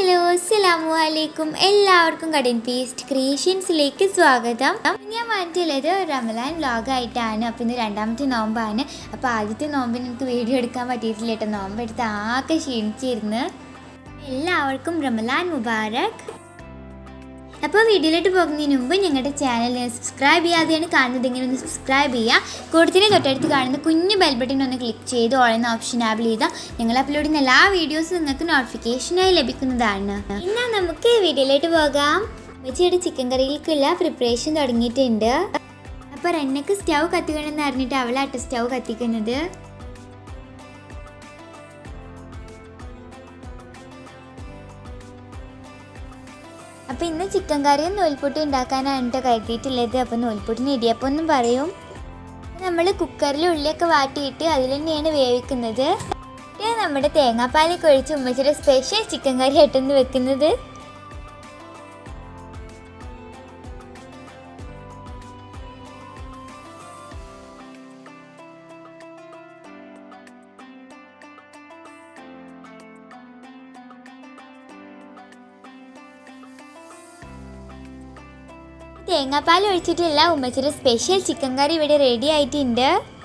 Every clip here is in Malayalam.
ഹലോ അസ്സലാമു അലൈക്കും എല്ലാവർക്കും കടൻ പീസ്റ്റ് ക്രിയേഷൻസിലേക്ക് സ്വാഗതം ഞാൻ മാറ്റിയുള്ളത് റമലാൻ വ്ലോഗായിട്ടാണ് അപ്പോൾ ഇന്ന് രണ്ടാമത്തെ നോമ്പാണ് അപ്പോൾ ആദ്യത്തെ നോമ്പിന് എനിക്ക് വീഡിയോ എടുക്കാൻ പറ്റിയിട്ടില്ല കേട്ടോ നോമ്പ് എടുത്ത് ആകെ ക്ഷീണിച്ചിരുന്ന് എല്ലാവർക്കും റമലാൻ മുബാറക് അപ്പോൾ വീഡിയോയിലോട്ട് പോകുന്നതിന് മുമ്പ് ഞങ്ങളുടെ ചാനൽ സബ്സ്ക്രൈബ് ചെയ്യാതെയാണ് കാണുന്നതെങ്കിൽ ഒന്ന് സബ്സ്ക്രൈബ് ചെയ്യുക കൂടുതലും തൊട്ടടുത്ത് കാണുന്ന കുഞ്ഞു ബെൽ ബട്ടൺ ഒന്ന് ക്ലിക്ക് ചെയ്ത് ഓൾ എന്ന ഓപ്ഷൻ ആബിൾ ചെയ്താൽ ഞങ്ങൾ അപ്ലോഡ് ചെയ്യുന്ന എല്ലാ വീഡിയോസും നിങ്ങൾക്ക് നോട്ടിഫിക്കേഷനായി ലഭിക്കുന്നതാണ് ഇന്നാ നമുക്ക് വീഡിയോയിലോട്ട് പോകാം വെച്ചിട്ട് ചിക്കൻ കറിയിലേക്കുള്ള പ്രിപ്പറേഷൻ തുടങ്ങിയിട്ടുണ്ട് അപ്പോൾ റെന്നക്ക് സ്റ്റൗ കത്തിക്കണമെന്ന് അറിഞ്ഞിട്ട് അവളാട്ടോ സ്റ്റൗ കത്തിക്കുന്നത് അപ്പോൾ ഇന്ന് ചിക്കൻ കറിയും നൂൽപുട്ടും ഉണ്ടാക്കാനാണ് കേട്ടോ കരുതിയിട്ടുള്ളത് അപ്പോൾ നൂൽപുട്ടിന് ഇടിയപ്പം ഒന്നും പറയും നമ്മൾ കുക്കറിൽ ഉള്ളിയൊക്കെ വാട്ടിയിട്ട് അതിൽ തന്നെയാണ് വേവിക്കുന്നത് ഇത് നമ്മുടെ തേങ്ങാപ്പാലൊക്കെ ഒഴിച്ച് ഉമ്മച്ചിയുടെ സ്പെഷ്യൽ ചിക്കൻ കറി ആയിട്ടൊന്ന് വെക്കുന്നത് തേങ്ങാപ്പാൽ ഒഴിച്ചിട്ടില്ല ഉമ്മച്ചിയുടെ സ്പെഷ്യൽ ചിക്കൻ കറി ഇവിടെ റെഡി ആയിട്ടുണ്ട്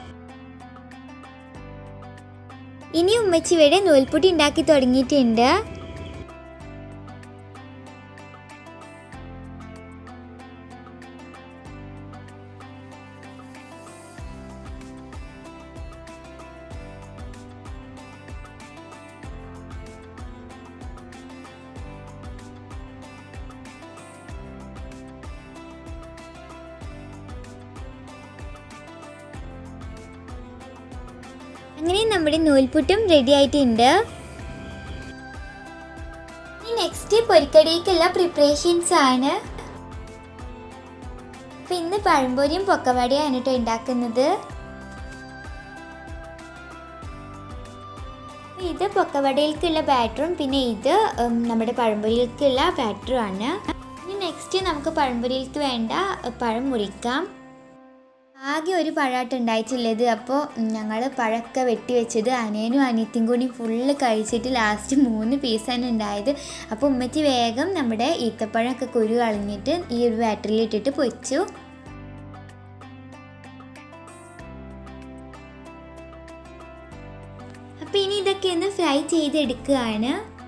ഇനി ഉമ്മച്ചി ഇവിടെ നൂൽപുട്ടി ഉണ്ടാക്കി തുടങ്ങിയിട്ടുണ്ട് അങ്ങനെ നമ്മുടെ നൂൽപുട്ടും റെഡി ആയിട്ടുണ്ട് നെക്സ്റ്റ് പൊരിക്കടിക്കുള്ള പ്രിപ്പറേഷൻസ് ആണ് അപ്പൊ ഇന്ന് പഴംപൊരിയും പൊക്കവടയാണ് കേട്ടോ ഉണ്ടാക്കുന്നത് ഇത് പൊക്കവടയിലേക്കുള്ള ബാറ്ററും പിന്നെ ഇത് ഉം, നമ്മുടെ പഴംപൊരിയിലേക്കുള്ള ബാറ്ററും ആണ് ഇനി നെക്സ്റ്റ് നമുക്ക് പഴംപൊരിയിലേക്ക് വേണ്ട പഴം മുറിക്കാം ആകെ ഒരു പഴമായിട്ട് ഉണ്ടായിട്ടുള്ളത് അപ്പോൾ ഞങ്ങൾ പഴമൊക്കെ വെട്ടി വെച്ചത് അനിയനും അനിയത്തിയും കൂടി ഫുള്ള് കഴിച്ചിട്ട് ലാസ്റ്റ് മൂന്ന് പീസാണ് ഉണ്ടായത് അപ്പോൾ ഉമ്മച്ചി വേഗം നമ്മുടെ ഈത്തപ്പഴമൊക്കെ കുരു കളഞ്ഞിട്ട് ഈ ഒരു ബാറ്ററിയിൽ ഇട്ടിട്ട് പൊരിച്ചു അപ്പോൾ ഇനി ഇതൊക്കെ ഒന്ന് ഫ്രൈ ചെയ്തെടുക്കുകയാണ്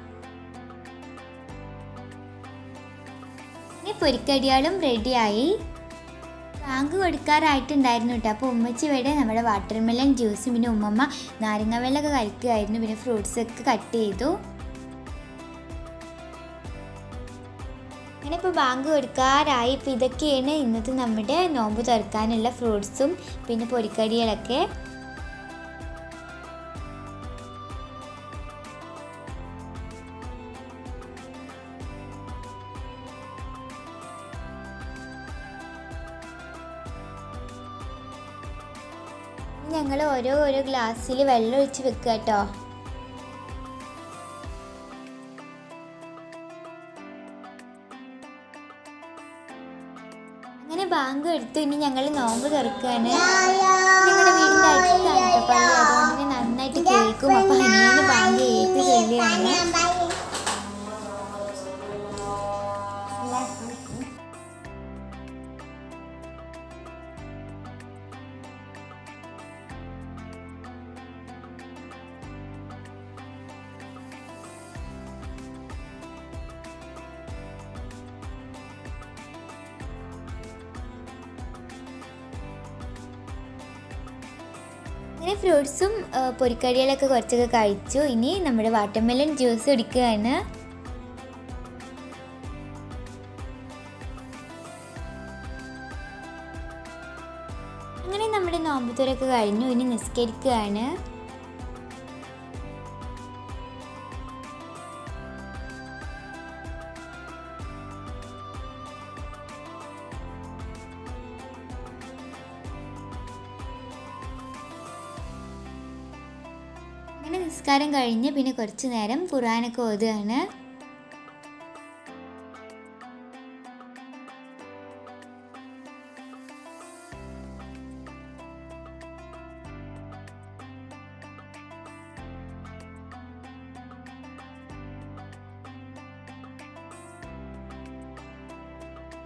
ഇനി പൊരിക്കടികളും റെഡിയായി ബാങ്ക് കൊടുക്കാറായിട്ടുണ്ടായിരുന്നു കേട്ടോ അപ്പോൾ ഉമ്മച്ചി ഇവിടെ നമ്മുടെ വാട്ടർ മെലൺ ജ്യൂസും പിന്നെ ഉമ്മമ്മ നാരങ്ങ വെള്ളമൊക്കെ കഴിക്കുമായിരുന്നു പിന്നെ ഫ്രൂട്ട്സ് ഒക്കെ കട്ട് ചെയ്തു അങ്ങനെ ഇപ്പോൾ ബാങ്ക് കൊടുക്കാറായി ഇപ്പോൾ ഇതൊക്കെയാണ് ഇന്നത്തെ നമ്മുടെ നോമ്പ് തുറക്കാനുള്ള ഫ്രൂട്ട്സും പിന്നെ പൊരിക്കടികളൊക്കെ ഞങ്ങൾ ഓരോ ഓരോ ഗ്ലാസ്സിൽ വെള്ളം ഒഴിച്ച് വെക്കുക കേട്ടോ അങ്ങനെ ബാങ്ക് എടുത്തു ഇനി ഞങ്ങൾ നോമ്പ് തുറക്കുകയാണ് ഞങ്ങളുടെ വീടിൻ്റെ അടുത്താണ് കേട്ടോ പള്ളി അതുകൊണ്ട് തന്നെ നന്നായിട്ട് കേൾക്കും അപ്പം അനിയന് ബാങ്ക് ഏറ്റ് ചൊല്ലുകയാണ് അങ്ങനെ ഫ്രൂട്ട്സും പൊരിക്കടികളൊക്കെ കുറച്ചൊക്കെ കഴിച്ചു ഇനി നമ്മുടെ വാട്ടർമെലൺ ജ്യൂസ് കുടിക്കുകയാണ് അങ്ങനെ നമ്മുടെ നോമ്പുതുറൊക്കെ കഴിഞ്ഞു ഇനി നിസ്കരിക്കുകയാണ് അങ്ങനെ നിസ്കാരം കഴിഞ്ഞ് പിന്നെ കുറച്ച് നേരം ഖുറാനൊക്കെ ഓതുകയാണ്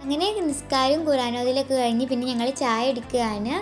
അങ്ങനെ നിസ്കാരവും ഖുറാനോദിലൊക്കെ കഴിഞ്ഞ് പിന്നെ ഞങ്ങൾ ചായ എടുക്കുകയാണ്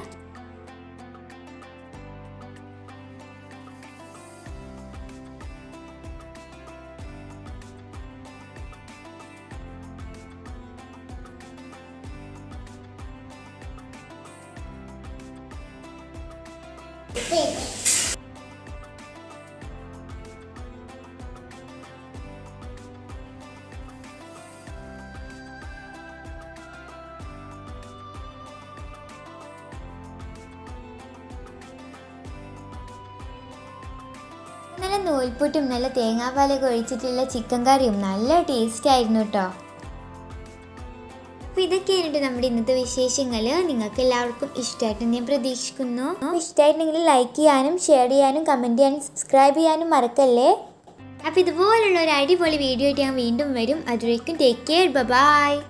നല്ല നൂൽപുട്ടും നല്ല തേങ്ങാപ്പാലൊക്കെ ഒഴിച്ചിട്ടുള്ള ചിക്കൻ കറിയും നല്ല ടേസ്റ്റ് ആയിരുന്നു കേട്ടോ അപ്പോൾ ഇതൊക്കെയാണ് നമ്മുടെ ഇന്നത്തെ വിശേഷങ്ങൾ നിങ്ങൾക്ക് എല്ലാവർക്കും ഇഷ്ടമായിട്ട് ഞാൻ പ്രതീക്ഷിക്കുന്നു ഇഷ്ടമായിട്ടുണ്ടെങ്കിൽ ലൈക്ക് ചെയ്യാനും ഷെയർ ചെയ്യാനും കമൻറ്റ് ചെയ്യാനും സബ്സ്ക്രൈബ് ചെയ്യാനും മറക്കല്ലേ അപ്പോൾ ഇതുപോലുള്ള ഒരു അടിപൊളി വീഡിയോ ആയിട്ട് ഞാൻ വീണ്ടും വരും അതുവരേക്കും ടേക്ക് കെയർ ബൈ